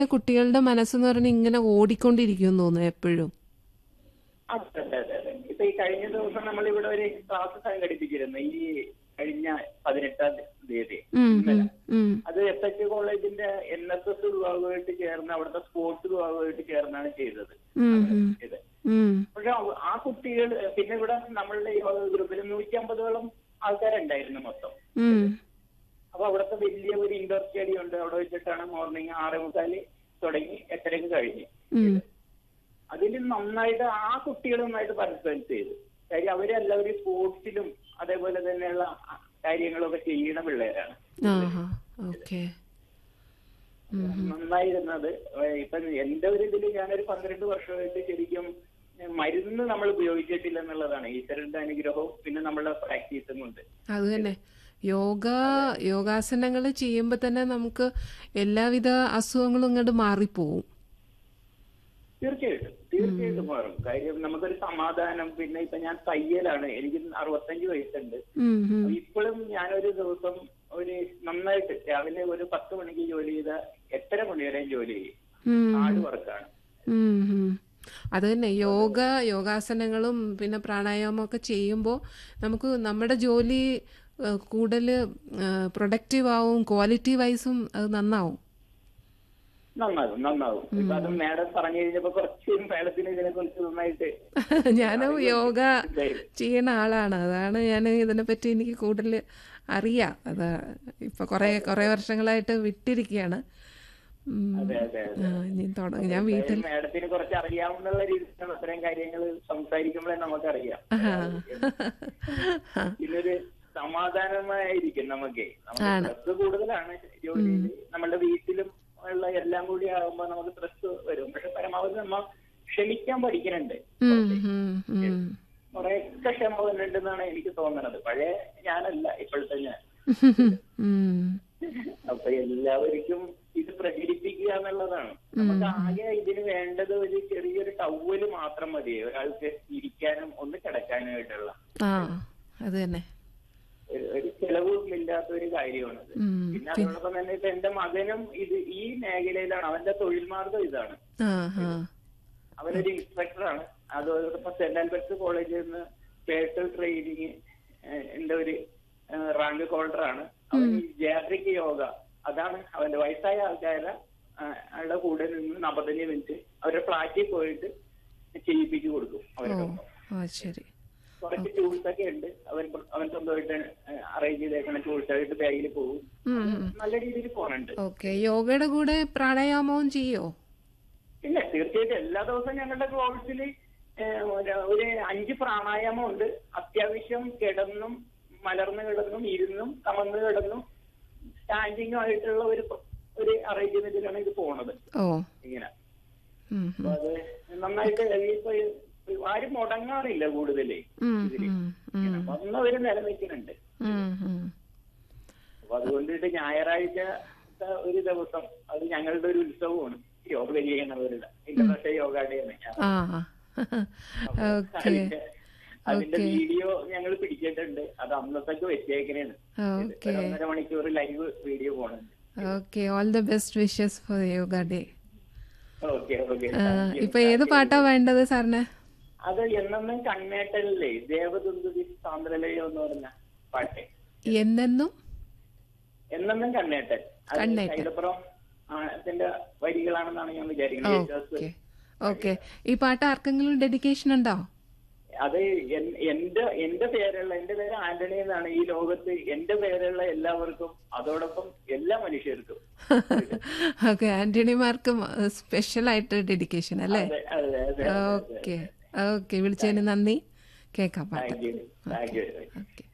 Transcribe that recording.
കുട്ടികളുടെ മനസ്സെന്ന് പറഞ്ഞാൽ ഇങ്ങനെ ഓടിക്കൊണ്ടിരിക്കും തോന്നുന്നു എപ്പോഴും അതെ അതെ അതെ അതെ ഇപ്പൊ ഈ കഴിഞ്ഞ ദിവസം നമ്മൾ ഇവിടെ ഒരു ക്ലാസ് സംഘടിപ്പിച്ചിരുന്നു ഈ കഴിഞ്ഞ പതിനെട്ടാം തീയതി ഉം, ഉം, ഇന്നലെ. ഉം. അത് എഫ് എച്ച് കോളേജിന്റെ എൻ എസ് എസ് വിഭാഗമായിട്ട് ചേർന്ന് അവിടുത്തെ സ്പോർട്സ് വിഭാഗമായിട്ട് ചേർന്നാണ് ചെയ്തത് ഉം, ഉം, ഇത് ഉം. പക്ഷെ അവ- ആ കുട്ടികൾ പിന്നെ ഇവിടെ നമ്മളുടെ ഈ ഗ്രൂപ്പിൽ നൂറ്റി അമ്പതോളം ആൾക്കാരുണ്ടായിരുന്നു മൊത്തം ഉം. അപ്പൊ അവിടുത്തെ വലിയ ഒരു ഇൻഡോർ സ്റ്റേഡിയം ഉണ്ട് അവിടെ വെച്ചിട്ടാണ് മോർണിംഗ് ആറേ മുക്കാല് തുടങ്ങി എട്ടരക്ക് കഴിഞ്ഞ് ഉം. അതിൽ നന്നായിട്ട് ആ കുട്ടികൾ നന്നായിട്ട് പാർട്ടിസിപ്പേറ്റ് ചെയ്തു കാര്യം അവരെല്ലാവരും സ്പോർട്സിലും അതേപോലെ തന്നെയുള്ള കാര്യങ്ങളൊക്കെ ചെയ്യുന്ന പിള്ളേരാണ് ആഹാ ഓക്കെ നന്നായിരുന്നത് ഏഹ് ഇപ്പൊ എന്റെ ഒരു ഇതിൽ ഞാനൊരു പന്ത്രണ്ട് വർഷമായിട്ട് ശരിക്കും മരുന്ന് നമ്മൾ ഉപയോഗിച്ചിട്ടില്ല എന്നുള്ളതാണ് ഈശ്വരന്റെ അനുഗ്രഹവും പിന്നെ നമ്മളുടെ പ്രാക്ടീസും കൊണ്ട് അത് തന്നെ യോഗ യോഗാസനങ്ങൾ ചെയ്യുമ്പോൾ തന്നെ നമുക്ക് എല്ലാവിധ അസുഖങ്ങളും ഇങ്ങോട്ട് മാറിപ്പോവും തീർച്ചയായിട്ടും തീർച്ചയായിട്ടും മാറും കാര്യം നമുക്കൊരു സമാധാനം പിന്നെ ഇപ്പൊ ഞാൻ തയ്യലാണ് എനിക്ക് അറുപത്തഞ്ച് വയസ്സുണ്ട് ഉം, ഉം. ഇപ്പോഴും ഞാനൊരു ദിവസം ഒരു നന്നായിട്ട് രാവിലെ ഒരു പത്ത് മണിക്ക് ജോലി ചെയ്ത എട്ടര മണി വരെയും ജോലി ചെയ്യും ഉം, ഹാർഡ് വർക്കാണ് ഉം, ഉം. അത് തന്നെ യോഗ യോഗാസനങ്ങളും പിന്നെ പ്രാണായാമം ഒക്കെ ചെയ്യുമ്പോൾ നമുക്ക് നമ്മുടെ ജോലി ഏഹ്, കൂടുതൽ പ്രൊഡക്റ്റീവ് ആവും ക്വാളിറ്റി വൈസും അത് നന്നാവും നന്നാകും നന്നാകും ഇപ്പൊ അത് മാഡം പറഞ്ഞു കഴിഞ്ഞപ്പോ കുറച്ച് മാഡത്തിന് ഇതിനെ കുറിച്ച് നന്നായിട്ട് ഞാൻ യോഗ ചെയ്യുന്ന ആളാണ് അതാണ് ഞാൻ ഇതിനെപ്പറ്റി എനിക്ക് കൂടുതൽ അറിയാം അത് ഇപ്പൊ കുറെ കുറെ വർഷങ്ങളായിട്ട് വിട്ടിരിക്കുകയാണ് ഉം. അതെ അതെ അതെ ആ, ഇനി തുടങ്ങി ഞാൻ വീട്ടിൽ മാഡത്തിന് കുറച്ച് അറിയാവുന്ന രീതിയിലാണ് അത്രയും കാര്യങ്ങൾ സംസാരിക്കുമ്പോഴേ നമുക്കറിയാം പിന്നൊരു സമാധാനമായിരിക്കും നമുക്ക് സ്ട്രെസ് കൂടുതലാണ് ജോലിയിൽ നമ്മളുടെ വീട്ടിലും ഉള്ള എല്ലാം കൂടി ആകുമ്പോൾ നമുക്ക് സ്ട്രെസ് വരും പക്ഷെ പരമാവധി നമ്മ ക്ഷമിക്കാൻ പഠിക്കുന്നുണ്ട് ഉം, ഉം, ഉം. കുറെയൊക്കെ ക്ഷമ വന്നിട്ടുണ്ടെന്നാണ് എനിക്ക് തോന്നുന്നത് പഴയ ഞാനല്ല ഇപ്പോഴത്തെ ഞാൻ ഉം. അപ്പൊ എല്ലാവർക്കും ഇത് പ്രചരിപ്പിക്കുക എന്നുള്ളതാണ് നമുക്ക് ആകെ ഇതിന് വേണ്ടത് ഒരു ചെറിയൊരു ടവല് മാത്രം മതി ഒരാൾക്ക് ഇരിക്കാനും ഒന്ന് കിടക്കാനുമായിട്ടുള്ള ആ അത് തന്നെ ഒരു- ഒരു ചെലവും ഇല്ലാത്ത ഒരു കാര്യമാണത് ഉം. പിന്നെ അതോടൊപ്പം തന്നെ ഇപ്പൊ എന്റെ മകനും ഇത് ഈ മേഖലയിലാണ് അവന്റെ തൊഴിൽ മാർഗം ഇതാണ് ആ ആ അവനൊരു ഇൻസ്ട്രക്ടറാണ് അതോടൊപ്പം സെന്റ് ആൽബർട്സ് കോളേജിൽ നിന്ന് പേഴ്സണൽ ട്രെയിനിങ് എന്റെ ഒരു റാങ്ക് ഹോൾഡറാണ് അവൻ ജാഗ്രിക് യോഗ അതാണ് അവന്റെ വയസ്സായ ആൾക്കാരെ ആ, അയാളുടെ കൂടെ നിന്ന് നാപ്പത്തഞ്ച് മിനിറ്റ് അവരുടെ ഫ്ലാറ്റിൽ പോയിട്ട് ചെയ്യിപ്പിച്ചു കൊടുക്കും ഓ അവരുടെ ആ ശരി കുറച്ച് ടൂൾസ് ഒക്കെ ഉണ്ട് അവൻ അവൻ സ്വന്തമായിട്ട് അറേഞ്ച് ചെയ്തേക്കുന്ന ടൂൾസ് ആയിട്ട് ബാഗിൽ പോകും ഉം, ഉം. നല്ല രീതിയിൽ പോകുന്നുണ്ട് ഓക്കെ യോഗയുടെ കൂടെ പ്രാണായാമവും ചെയ്യോ ഇല്ല തീർച്ചയായിട്ടും എല്ലാ ദിവസവും ഞങ്ങളുടെ കോഴ്സിൽ ഒരു അഞ്ച് പ്രാണായാമം ഉണ്ട് അത്യാവശ്യം കിടന്നും മലർന്ന് കിടന്നും ഇരുന്നും കമന്ന് കിടന്നും സ്റ്റാൻഡിങ്ങും ആയിട്ടുള്ള ഒരു ഒരു അറേഞ്ച്മെന്റിലാണ് ഇത് പോണത് ഓ ഇങ്ങനെ ഉം, അപ്പൊ അത് നന്നായിട്ട് ഇപ്പൊ ആരും മുടങ്ങാറില്ല കൂടുതലേ ഉം, ഉം, ഉം, വന്നവര് നിലനിൽക്കുന്നുണ്ട് ഉം, ഉം. അപ്പൊ അതുകൊണ്ടിട്ട് ഞായറാഴ്ച ഒരു ദിവസം അത് ഞങ്ങളുടെ ഒരു ഉത്സവമാണ് യോഗ ചെയ്യണവരുടെ ഇന്റർനാഷണൽ യോഗ ഡേ ആണ് ആ ഓക്കെ അതിന്റെ അതിന്റെ വീഡിയോ ഞങ്ങൾ പിടിച്ചിട്ടുണ്ട് അത് അന്നത്തേക്ക് വെച്ചേക്കണേണ് ഓക്കെ ഒരു ഒന്നര മണിക്കൂർ ലൈവ് വീഡിയോ പോണുണ്ട് okay all the best wishes for yoga day okay okay ഇപ്പൊ ഏത് പാട്ടാ വേണ്ടത് സാറിന് അത് എന്നെന്നും കണ്ണേട്ടനില്ലേ ദേവദുന്ദുതി സാന്ദ്രലയോ എന്ന് പറഞ്ഞ പാട്ട് എന്നെന്നും എന്നെന്നും കണ്ണേട്ടൻ അത് കണ്ണേട്ടൻ. കൈതപ്പുറം ആ, അതിന്റെ വരികളാണെന്നാണ് ഞാൻ വിചാരിക്കുന്നത് യേശുദാസ് ഓക്കെ ഓക്കെ ഈ പാട്ട് ആർക്കെങ്കിലും ഡെഡിക്കേഷൻ ഉണ്ടോ അത് എൻ- എന്റെ എന്റെ പേരുള്ള എന്റെ പേര് ആന്റണി എന്നാണ് ഈ ലോകത്ത് എന്റെ പേരുള്ള എല്ലാവർക്കും അതോടൊപ്പം എല്ലാ മനുഷ്യർക്കും ഓക്കെ ആന്റണിമാർക്ക് സ്പെഷ്യൽ ആയിട്ട് ഡെഡിക്കേഷൻ അല്ലേ അതെ അതെ അതെ ഓക്കെ ഓക്കെ വിളിച്ചതിന് നന്ദി കേൾക്കാം പാട്ട് thank you thank you okay